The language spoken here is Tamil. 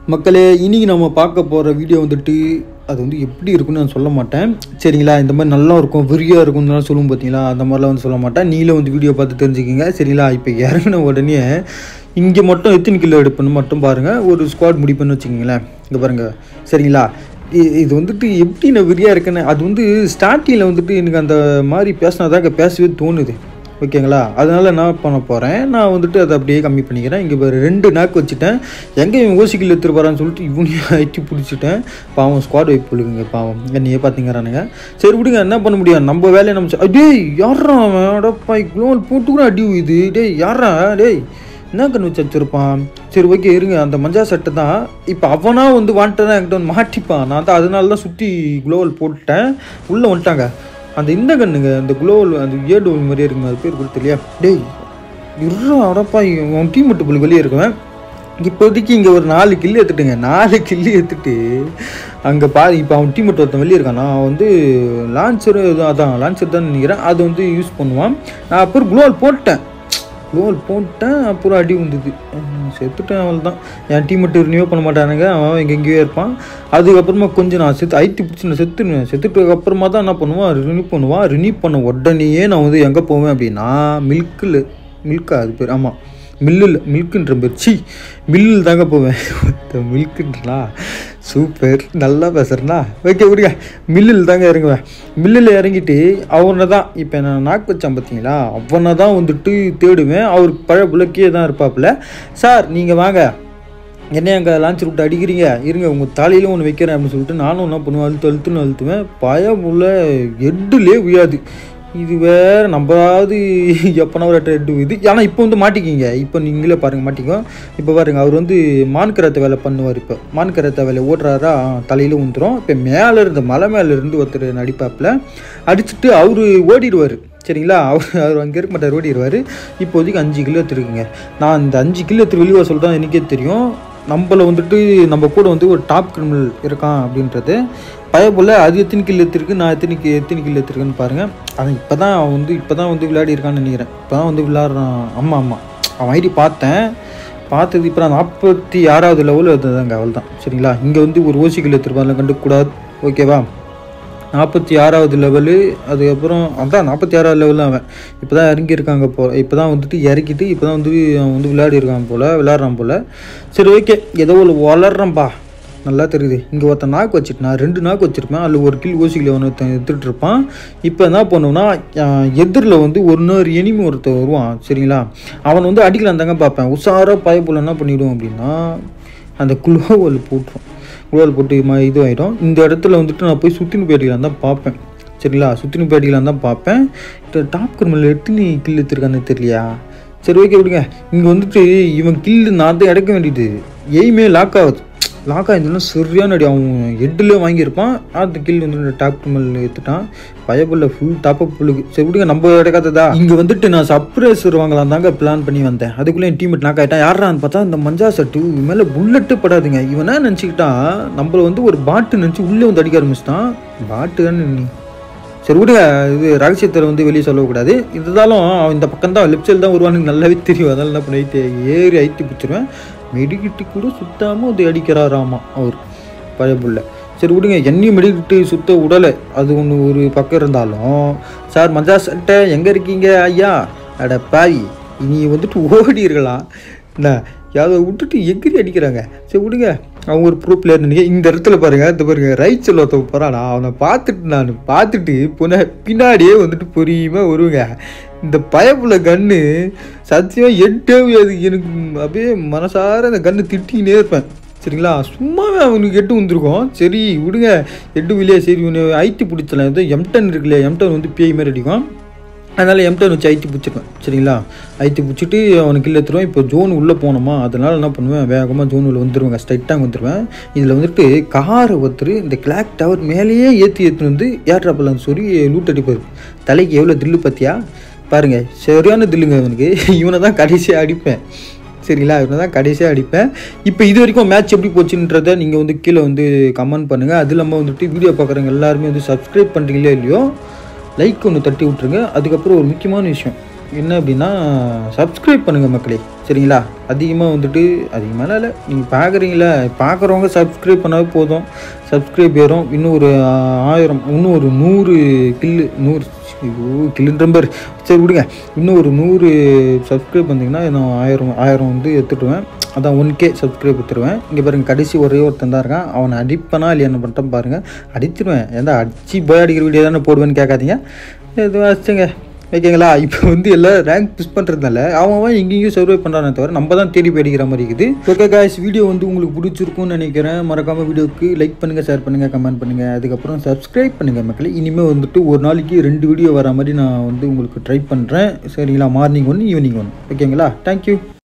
மக்களே இன்னைக்கு நம்ம பார்க்க போகிற வீடியோ வந்துட்டு அது வந்து எப்படி இருக்குன்னு நான் சொல்ல மாட்டேன் சரிங்களா இந்த மாதிரி நல்லா இருக்கும் விரியாக இருக்கும்னு சொல்லுவோம் பார்த்தீங்களா அந்த மாதிரிலாம் வந்து சொல்ல மாட்டேன் நீங்களும் வந்து வீடியோ பார்த்து தெரிஞ்சுக்கிங்க சரிங்களா இப்போ இறங்கின உடனே இங்கே மட்டும் எத்தனை கிலோ எடுப்புன்னு மட்டும் பாருங்கள் ஒரு ஸ்குவாட் முடிப்புன்னு வச்சுக்கிங்களேன் இங்கே பாருங்கள் சரிங்களா இ- இது வந்துட்டு எப்படி நான் விரியாக இருக்கேன்னு அது வந்து ஸ்டார்டிங்கில் வந்துட்டு எனக்கு அந்த மாதிரி பேசினாதாங்க பேசவே தோணுது ஓகேங்களா அதனால என்ன பண்ண போகிறேன் நான் வந்துட்டு அதை அப்படியே கம்மி பண்ணிக்கிறேன் இங்கே பாரு ரெண்டு நாக்கு வச்சுட்டேன் எங்கே இவன் ஓசிக்கில் எடுத்துட்டு போகிறான்னு சொல்லிட்டு இவனையும் ஐட்டி பிடிச்சிட்டேன் பாவம் ஸ்குவாட் வைப் பொழுதுங்க பாவம் என்னையே பார்த்திங்கிறானுங்க சரி விடுங்க என்ன பண்ண முடியும் நம்ம வேலையை நம்ம செ- டேய் யாரா அவன் அடப்பா குளோல் போட்டு கூட அடி இது டேய் யாரா டேய் என்ன கண்ணு வச்சு வச்சிருப்பான் சரி ஓகே இருங்க அந்த மஞ்சா சட்டை தான் இப்போ அவனா வந்து வாண்டதான் என்கிட்ட வந்து மாட்டிப்பான் நான் தான் அதனால தான் சுற்றி குளோவல் போட்டுட்டேன் உள்ளே வந்துட்டாங்க அந்த இந்த கண்ணுங்க அந்த குளோவல் அந்த ஏடு மாதிரியே இருக்குங்க அது பேர் கொடுத்து இல்லையா டேய் இருறா அடப்பா உன் டீம் மட்டும் புள்ளி வெளியே இருக்குவேன் இப்போதைக்கு இங்கே ஒரு நாலு கில்லு எடுத்துட்டுங்க நாலு கில்லு எடுத்துட்டு அங்கே பாரு இப்போ அவன் டீம் மட்டும் ஒருத்தன் வெளியே இருக்கான் நான் வந்து லான்ச்சரு அதான் லான்ச்சர் தான் நினைக்கிறேன் அது வந்து யூஸ் பண்ணுவான் நான் அப்புறம் குளோவல் போட்டேன் குளோவல் போட்டேன் அப்புறம் அடி வந்தது அஹ் செத்துட்டேன் அவள் தான் என் டீம் மட்டும் ரினியூ பண்ண மாட்டானுங்க அவன் எங்கே எங்கேயோ இருப்பான் அதுக்கப்புறமா கொஞ்சம் நான் செத்து ஐத்தி பிடிச்சி நான் செத்துருவேன் செத்துட்டு அப்புறமா தான் என்ன பண்ணுவான் ரினியூ பண்ணுவான் ரினியூ பண்ண உடனேயே நான் வந்து எங்கே போவேன் அப்படின்னா மில்கில் மில்கா அது பேர் ஆமாம் மில்லில் மில்க்குன்ற பேர் சி மில்லில் தாங்க போவேன் மில்க்குன்றா சூப்பர் நல்லா பேசுகிறேன்னா ஓகே விடுங்க மில்லில் தாங்க இறங்குவேன் மில்லில் இறங்கிட்டு அவனை தான் இப்போ நான் நாக்கு வச்சான் பார்த்தீங்களா அவனை தான் வந்துட்டு தேடுவேன் அவர் பழைய புள்ளக்கே தான் இருப்பாப்புல சார் நீங்கள் வாங்க என்ன அங்கே லான்ச் விட்டு அடிக்கிறீங்க இருங்க உங்கள் தலையில ஒன்று வைக்கிறேன் அப்படின்னு சொல்லிட்டு நானும் என்ன பண்ணுவேன் அழுத்து அழுத்துன்னு அழுத்துவேன் பயம் உள்ள எட்டுலே உயாது இது வேற நம்மளாவது எப்போனா ஒரு எட்டு இது ஆனால் இப்போ வந்து மாட்டிக்கிங்க இப்போ நீங்களே பாருங்க மாட்டிக்கோ இப்போ பாருங்க அவர் வந்து மான்கரத்தை வேலை பண்ணுவார் இப்போ மான்கரத்தை வேலை ஓடுறாரா தலையில் ஊந்துரும் இப்போ மேலே இருந்து மலை மேலே இருந்து ஒருத்தர் நடிப்பாப்பில் அடிச்சுட்டு அவர் ஓடிடுவார் சரிங்களா அவர் அவர் அங்கே இருக்க மாட்டார் ஓடிடுவார் இப்போதைக்கு அஞ்சு கிலோ எடுத்துருக்குங்க நான் இந்த அஞ்சு கிலோ எடுத்து வெளியே சொல்ல தான் எனக்கே தெரியும் நம்மள வந்துட்டு நம்ம கூட வந்து ஒரு டாப் கிரிமினல் இருக்கான் அப்படின்றது பயப்புள்ள அது எத்தனை கில் எடுத்திருக்கு நான் எத்தனை கி- எத்தனை கில் எடுத்திருக்கேன்னு பாருங்கள் அவன் இப்போ தான் அவன் வந்து இப்போ தான் வந்து விளையாடி இருக்கான்னு நினைக்கிறேன் இப்போ தான் வந்து விளையாடுறான் ஆமாம் ஆமாம் அவன் ஐடி பார்த்தேன் பார்த்தது இப்போ நான் நாற்பத்தி ஆறாவது லெவலில் இருந்ததாங்க அவள் தான் சரிங்களா இங்கே வந்து ஒரு ஓசி கில் எடுத்துருப்பாங்க கண்டுக்கூடாது ஓகேவா நாற்பத்தி ஆறாவது லெவலு அதுக்கப்புறம் அதான் நாற்பத்தி ஆறாவது லெவலில் அவன் இப்போ தான் இறங்கியிருக்காங்க போ இப்போ தான் வந்துட்டு இறக்கிட்டு இப்போ தான் வந்து அவன் வந்து விளையாடி இருக்கான் போல் விளையாடுறான் போல் சரி ஓகே ஏதோ ஒரு வளர்றான்ப்பா நல்லா தெரியுது இங்கே ஒருத்தன் நாக்கு வச்சுட்டு நான் ரெண்டு நாக்கு வச்சுருப்பேன் அதில் ஒரு கில் ஓசிக்கில் ஒன்று எடுத்துகிட்டு இருப்பான் இப்போ என்ன பண்ணுவோம்னா எதிரில் வந்து ஒரு இன்னொரு எனிமி ஒருத்தன் வருவான் சரிங்களா அவன் வந்து அடிக்கலாம் தாங்க பார்ப்பேன் உஷாராக பயப்புல என்ன பண்ணிவிடுவோம் அப்படின்னா அந்த குளோவல் போட்டுரும் குளோவல் போட்டு ம இது ஆகிடும் இந்த இடத்துல வந்துட்டு நான் போய் சுற்றினு போயிடலாம் தான் பார்ப்பேன் சரிங்களா சுற்றினு போயிடலாம் தான் பார்ப்பேன் இந்த டாப் கிரிமினல் எத்தனை கில் எடுத்துருக்கான்னு தெரியலையா சரி ஓகே விடுங்க இங்கே வந்துட்டு இவன் கில்லு நான் தான் எடுக்க வேண்டியது எய்மே லாக் ஆகுது லாக் ஆயிருந்ததுன்னா சரியான அடி அவன் ஹெட்டில் வாங்கியிருப்பான் அந்த கில் வந்து டாப் கிரிமினல் எடுத்துட்டான் பயபுள்ள ஃபுல் டாப் அப் புல்லுக்கு சரி விடுங்க நம்ம எடுக்காததா இங்கே வந்துட்டு நான் சப்ரேசர் வாங்கலாம் தாங்க பிளான் பண்ணி வந்தேன் அதுக்குள்ளே என் டீம்மேட் நாக் ஆகிட்டான் யாரான்னு பார்த்தா இந்த மஞ்சா சட்டு இவன் மேலே புல்லட்டு படாதுங்க இவனா நினச்சிக்கிட்டா நம்மள வந்து ஒரு பாட்டு நினச்சி உள்ளே வந்து அடிக்க ஆரம்பிச்சிட்டான் பாட்டுன்னு நீ சரி விடுங்க இது ரகசியத்தை வந்து வெளியே சொல்லக்கூடாது இருந்தாலும் அவன் இந்த பக்கம் தான் லெஃப்ட் சைடு தான் வருவானுங்க நல்லாவே தெரியும் அதனால என்ன பண்ணிட்டு ஏறி ஐத்தி பிடிச்சிருவேன் மெடிக்கிட்டு கூட சுத்தாமல் அது அடிக்கிறாராமா அவர் பழைய புள்ள சரி விடுங்க என்னையும் மெடிக்கிட்டு சுத்த உடலை அது ஒன்று ஒரு பக்கம் இருந்தாலும் சார் மஞ்சா சட்டை எங்கே இருக்கீங்க ஐயா அட பாய் நீ வந்துட்டு ஓடி இருக்கலாம் என்ன யாரோ விட்டுட்டு எகிரி அடிக்கிறாங்க சரி விடுங்க அவங்க ஒரு ப்ரூ பிளேயர் நினைக்க இந்த இடத்துல பாருங்க இந்த பாருங்க ரைட் சைடில் ஒருத்தவங்க போகிறானா அவனை பார்த்துட்டு நான் பார்த்துட்டு புன பின்னாடியே வந்துட்டு பொறியுமாக வருவேங்க இந்த பயப்புள்ள கன்று சத்தியமாக எட்டே முடியாது எனக்கு அப்படியே மனசார அந்த கன்று திட்டிக்கினே இருப்பேன் சரிங்களா சும்மாவே அவனுக்கு எட்டு வந்திருக்கும் சரி விடுங்க எட்டு வெளியே சரி இவனு ஐட்டி பிடிச்சலாம் ஏதோ எம்டன் இருக்குல்லையா எம்டன் வந்து பேய் மாதிரி அடிக்கும் அதனால் எம்டன் வச்சு ஐத்தி பிடிச்சிருவேன் சரிங்களா ஐத்தி பிடிச்சிட்டு அவனுக்கு இல்லை எடுத்துருவேன் இப்போ ஜோன் உள்ளே போனோமா அதனால் என்ன பண்ணுவேன் வேகமாக ஜோன் உள்ள வந்துருவேங்க ஸ்ட்ரைட்டாக வந்துடுவேன் இதில் வந்துட்டு காரை ஒருத்தர் இந்த கிளாக் டவர் மேலேயே ஏற்றி ஏற்றின்னு வந்து ஏர் ட்ராப்பில் சொல்லி லூட் அடிப்பார் தலைக்கு எவ்வளோ தில்லு பார்த்தியா பாருங்கள் சரியான தில்லுங்க இவனுக்கு இவனை தான் கடைசியாக அடிப்பேன் சரிங்களா இவனை தான் கடைசியாக அடிப்பேன் இப்போ இது வரைக்கும் மேட்ச் எப்படி போச்சுன்றதை நீங்கள் வந்து கீழே வந்து கமெண்ட் பண்ணுங்கள் அது இல்லாமல் வந்துட்டு வீடியோ பார்க்குறவங்க எல்லாருமே வந்து சப்ஸ்கிரைப் பண்ணுறீங்களோ இல்லையோ லைக் ஒன்று தட்டி விட்ருங்க அதுக்கப்புறம் ஒரு முக்கியமான விஷயம் என்ன அப்படின்னா சப்ஸ்கிரைப் பண்ணுங்கள் மக்களே சரிங்களா அதிகமாக வந்துட்டு அதிகமாக இல்லை நீங்கள் பார்க்குறீங்களா பார்க்குறவங்க சப்ஸ்கிரைப் பண்ணாவே போதும் சப்ஸ்கிரைப் ஏறும் இன்னும் ஒரு ஆ- ஆயிரம் இன்னும் ஒரு நூறு கில்லு நூறு ஐயோ கில்லுன்ற பாரு சரி விடுங்க இன்னும் ஒரு நூறு சப்ஸ்கிரைப் வந்தீங்கன்னா நான் ஆயிரம் ஆயிரம் வந்து எடுத்துடுவேன் அதான் ஒன் கே சப்ஸ்கிரைப் எடுத்துருவேன் இங்கே பாருங்க கடைசி ஒரே ஒருத்தன் தான் இருக்கான் அவனை அடிப்பனா இல்லையா என்ன பண்ணிட்டேன் பாருங்கள் அடிச்சிருவேன் ஏன்டா அடிச்சு போய் அடிக்கிற வீடியோ தானே போடுவேன்னு கேட்காதீங்க எதுவும் வச்சுங்க ஓகேங்களா இப்போ வந்து எல்லாம் ரேங்க் புஷ் பண்ணுறதுனால அவன் அவன் எங்கேயும் சர்வை பண்ணுறானே தவிர நம்ம தான் தேடி போய் அடிக்கிற மாதிரி இருக்குது ஓகே காய்ஸ் வீடியோ வந்து உங்களுக்கு பிடிச்சிருக்கும்னு நினைக்கிறேன் மறக்காமல் வீடியோக்கு லைக் பண்ணுங்கள் ஷேர் பண்ணுங்கள் கமெண்ட் பண்ணுங்கள் அதுக்கப்புறம் சப்ஸ்கிரைப் பண்ணுங்கள் மக்களே இனிமேல் வந்துட்டு ஒரு நாளைக்கு ரெண்டு வீடியோ வர மாதிரி நான் வந்து உங்களுக்கு ட்ரை பண்ணுறேன் சரிங்களா மார்னிங் ஒன்று ஈவினிங் ஒன்று ஓகேங்களா தேங்க்யூ